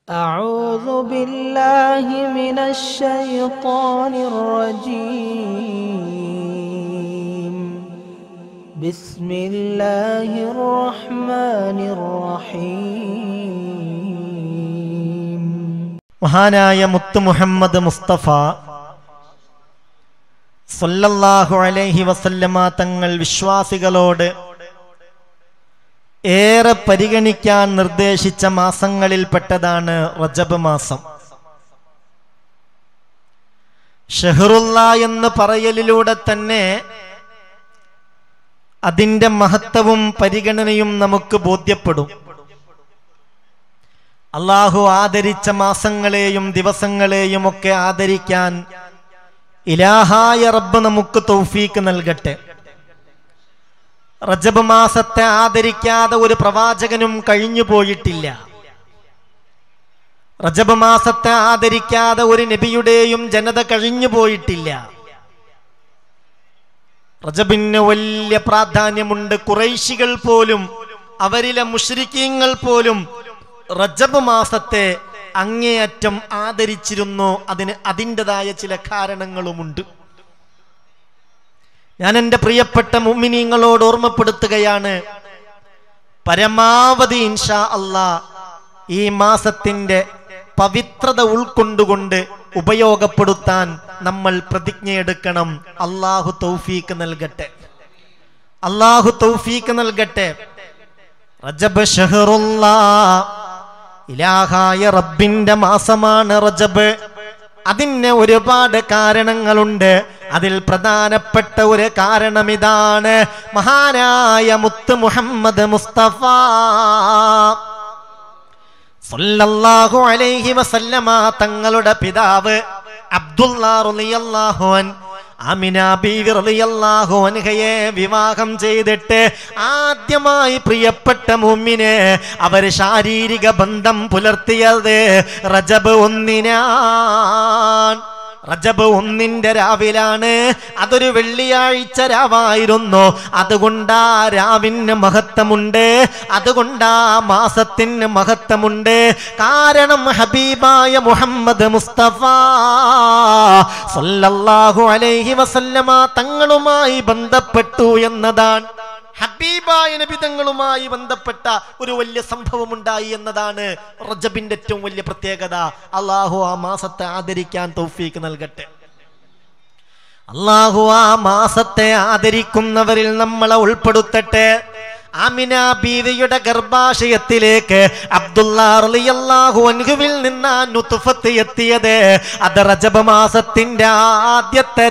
أعوذ بالله من الشيطان الرجيم بسم الله الرحمن الرحيم മഹാനായ മുത്ത് മുഹമ്മദ് മുസ്തഫ സല്ലല്ലാഹു അലൈഹി വസല്ലമ തങ്ങൾ വിശ്വാസികളോട് ഏറെ പരിഗണിക്കാൻ നിർദ്ദേശിച്ച മാസങ്ങളിൽപ്പെട്ടതാണ് റജബ് മാസം ഷെഹറുല്ല എന്ന് പറയലിലൂടെ തന്നെ അതിൻ്റെ മഹത്വവും പരിഗണനയും നമുക്ക് ബോധ്യപ്പെടും അള്ളാഹു ആദരിച്ച മാസങ്ങളെയും ദിവസങ്ങളെയും ഒക്കെ ആദരിക്കാൻ ഇലാഹായ റബ്ബ് നമുക്ക് തൗഫീക്ക് നൽകട്ടെ റജബ് മാസത്തെ ആദരിക്കാതെ ഒരു പ്രവാചകനും കഴിഞ്ഞു പോയിട്ടില്ല റജബ് മാസത്തെ ആദരിക്കാതെ ഒരു നബിയുടെയും ജനത കഴിഞ്ഞു പോയിട്ടില്ല റജബിന് വലിയ പ്രാധാന്യമുണ്ട് കുറൈശികൾ പോലും അവരിലെ മുഷ്രിക്കീങ്ങൾ പോലും റജബ് മാസത്തെ അങ്ങേയറ്റം ആദരിച്ചിരുന്നു അതിന് അതിൻ്റെതായ ചില കാരണങ്ങളുമുണ്ട് ഞാൻ എൻ്റെ പ്രിയപ്പെട്ട മുമ്മിനീങ്ങളോട് ഓർമ്മപ്പെടുത്തുകയാണ് പരമാവധി ഇൻഷാ അള്ളാ ഈ മാസത്തിൻ്റെ പവിത്രത ഉൾക്കൊണ്ടുകൊണ്ട് ഉപയോഗപ്പെടുത്താൻ നമ്മൾ പ്രതിജ്ഞയെടുക്കണം അള്ളാഹു തൗഫീക്ക് നൽകട്ടെ അള്ളാഹു തൗഫീക്ക് നൽകട്ടെ റജബ് ഷഹറുല്ലാ ഇലാഹായ റബ്ബിന്റെ മാസമാണ് റജബ് അതിന് ഒരുപാട് കാരണങ്ങളുണ്ട് അതിൽ പ്രധാനപ്പെട്ട ഒരു കാരണം ഇതാണ് മഹാനായ മുത്ത് മുഹമ്മദ് മുസ്തഫ സല്ലല്ലാഹു അലൈഹി വസല്ലമ തങ്ങളുടെ പിതാവ് അബ്ദുല്ലാ റളിയല്ലാഹു അൻ ആമിന ബീവി റളിയല്ലാഹു അൻഹയെ വിവാഹം ചെയ്തിട്ട് ആദ്യമായി പ്രിയപ്പെട്ട മുമ്മിന് അവർ ശാരീരിക ബന്ധം പുലർത്തിയത് റജബ് ഒന്നിനാൻ റജബ് ഒന്നിന്റെ രാവിലാണ് അതൊരു വെള്ളിയാഴ്ച രാവായിരുന്നു അതുകൊണ്ട് ആ രാവിന് മഹത്വമുണ്ട് അതുകൊണ്ട് ആ മാസത്തിന് മഹത്വമുണ്ട് കാരണം ഹബീബായ മുഹമ്മദ് മുസ്തഫ സല്ലല്ലാഹു അലൈഹി വസല്ലമ തങ്ങളുമായി ബന്ധപ്പെട്ടു എന്നതാണ് ഹബീബായ നബി തങ്ങളുമായി ബന്ധപ്പെട്ട ഒരു വലിയ സംഭവം ഉണ്ടായി എന്നതാണ് റജബിന്റെ ഏറ്റവും വലിയ പ്രത്യേകത അള്ളാഹു ആ മാസത്തെ ആദരിക്കാൻ തൗഫീക്ക് നൽകട്ടെ അള്ളാഹു ആ മാസത്തെ ആദരിക്കുന്നവരിൽ നമ്മളെ ഉൾപ്പെടുത്തട്ടെ ആമിന ബീവിയുടെ ഗർഭാശയത്തിലേക്ക് അബ്ദുല്ലാഹു അൻഹുവിൽ നിന്ന് ആ നുത്തുഫത്ത് എത്തിയത് അത് റജബ് മാസത്തിന്റെ ആദ്യത്തെ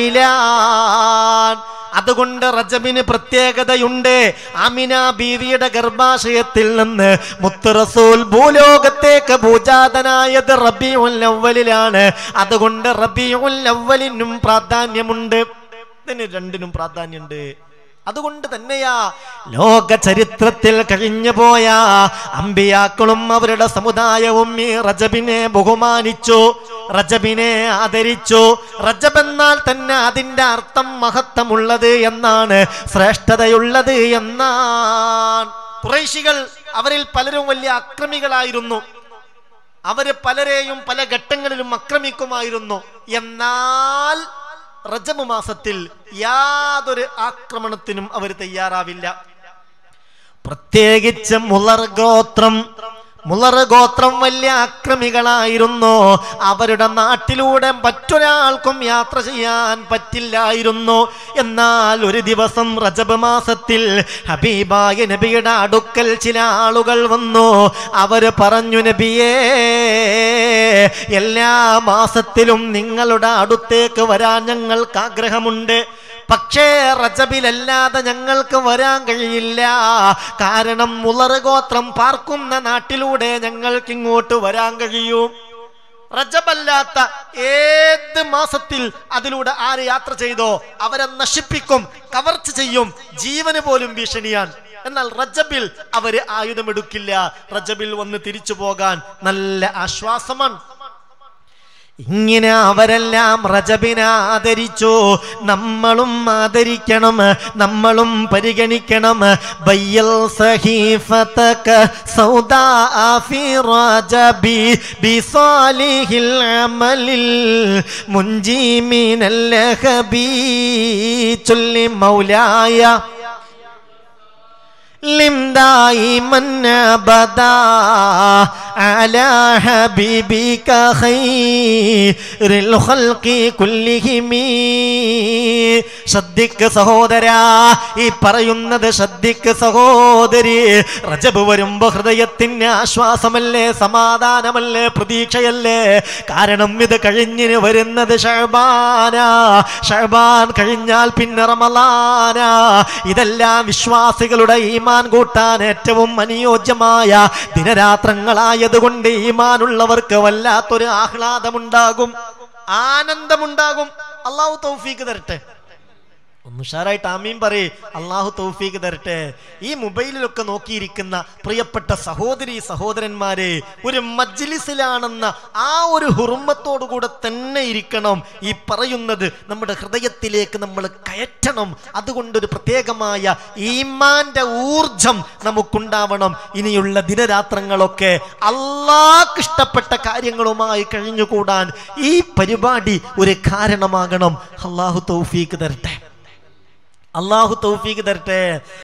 രാവിലാണ് അതുകൊണ്ട് റജബിന് പ്രത്യേകതയുണ്ട് ആമിന ബീവിയുടെ ഗർഭാശയത്തിൽ നിന്ന് മുത്ത് റസൂൽ ഭൂലോകത്തേക്ക് ഭൂജാതനായത് റബിയുൽ അവലിലാണ് അതുകൊണ്ട് റബിയുൽ അവലിനും പ്രാധാന്യമുണ്ട് ഇതിന് രണ്ടിനും പ്രാധാന്യമുണ്ട് അതുകൊണ്ട് തന്നെയാ ലോക ചരിത്രത്തിൽ കഴിഞ്ഞു പോയ അമ്പിയാക്കളും അവരുടെ സമുദായവും ഈ റജബിനെ ബഹുമാനിച്ചു റജബിനെ ആദരിച്ചു റജബ് എന്നാൽ തന്നെ അതിന്റെ അർത്ഥം മഹത്വമുള്ളത് എന്നാണ് ശ്രേഷ്ഠതയുള്ളത് എന്നാണ് കുറേശികൾ അവരിൽ പലരും വലിയ അക്രമികളായിരുന്നു അവര് പലരെയും പല ഘട്ടങ്ങളിലും ആക്രമിക്കുമായിരുന്നു എന്നാൽ റജബ് മാസത്തിൽ യാതൊരു ആക്രമണത്തിനും അവർ തയ്യാറാവില്ല പ്രത്യേകിച്ച് മുളർ ഗോത്രം മുളർ ഗോത്രം വലിയ അക്രമികളായിരുന്നു അവരുടെ നാട്ടിലൂടെ മറ്റൊരാൾക്കും യാത്ര ചെയ്യാൻ പറ്റില്ലായിരുന്നു എന്നാൽ ഒരു ദിവസം റജബ് മാസത്തിൽ ഹബീബായ നബിയുടെ അടുക്കൽ ചില ആളുകൾ വന്നു അവര് പറഞ്ഞു നബിയേ എല്ലാ മാസത്തിലും നിങ്ങളുടെ അടുത്തേക്ക് വരാൻ ഞങ്ങൾക്ക് ആഗ്രഹമുണ്ട് പക്ഷേ റജബിലല്ലാതെ ഞങ്ങൾക്ക് വരാൻ കഴിയില്ല കാരണം മുളറ് ഗോത്രം പാർക്കുന്ന നാട്ടിലൂടെ ഞങ്ങൾക്ക് ഇങ്ങോട്ട് വരാൻ കഴിയും റജബല്ലാത്ത ഏത് മാസത്തിൽ അതിലൂടെ ആര് യാത്ര ചെയ്തോ അവരെ നശിപ്പിക്കും കവർച്ച ചെയ്യും ജീവന് പോലും ഭീഷണിയാണ് എന്നാൽ റജബിൽ അവര് ആയുധമെടുക്കില്ല റജബിൽ വന്ന് തിരിച്ചു പോകാൻ നല്ല ആശ്വാസമാണ് ഇങ്ങനെ അവരെല്ലാം റജബിനെ ആദരിച്ചു നമ്മളും ആദരിക്കണം നമ്മളും പരിഗണിക്കണം ബയ്യൽ സഹീഫതക സൗദാ ഫി റജബി ബിസാലിഹിൽ അമലിൽ മുൻജി മിനൽ ലഹബി ചൊല്ലി മൗലായ لم دائما ابدا على حبيبك خير الخلق كلهم ശ്രദ്ധിക്ക് സഹോദര ഈ പറയുന്നത് ശ്രദ്ധിക്ക് സഹോദരി റജബ് വരുമ്പോ ഹൃദയത്തിന് ആശ്വാസമല്ലേ സമാധാനമല്ലേ പ്രതീക്ഷയല്ലേ കാരണം ഇത് കഴിഞ്ഞിന് വരുന്നത് ഷഹബാന ഷഹബാൻ കഴിഞ്ഞാൽ പിന്നെ റമലാന ഇതെല്ലാം വിശ്വാസികളുടെ ഈമാൻ കൂട്ടാൻ ഏറ്റവും അനുയോജ്യമായ ദിനരാത്രങ്ങളായതുകൊണ്ട് ഈമാനുള്ളവർക്ക് വല്ലാത്തൊരു ആഹ്ലാദമുണ്ടാകും ആനന്ദമുണ്ടാകും അള്ളാഹു തൗഫീക്ക് തരട്ടെ ഒന്ന് ഉഷാറായിട്ട് ആമീൻ പറയേ അള്ളാഹു തൗഫീക്ക് തരട്ടെ ഈ മൊബൈലിലൊക്കെ നോക്കിയിരിക്കുന്ന പ്രിയപ്പെട്ട സഹോദരി സഹോദരന്മാരെ ഒരു മജ്ലിസിലാണെന്ന ആ ഒരു ഹുറുമത്തോടുകൂടെ തന്നെ ഇരിക്കണം ഈ പറയുന്നത് നമ്മുടെ ഹൃദയത്തിലേക്ക് നമ്മൾ കയറ്റണം അതുകൊണ്ടൊരു പ്രത്യേകമായ ഈമാന്റെ ഊർജം നമുക്കുണ്ടാവണം ഇനിയുള്ള ദിനരാത്രങ്ങളൊക്കെ അള്ളാഹ് ഇഷ്ടപ്പെട്ട കാര്യങ്ങളുമായി കഴിഞ്ഞുകൂടാൻ ഈ പരിപാടി ഒരു കാരണമാകണം അള്ളാഹു തൗഫീക്ക് തരട്ടെ അള്ളാഹു തൗഫീക്ക് തരട്ടെ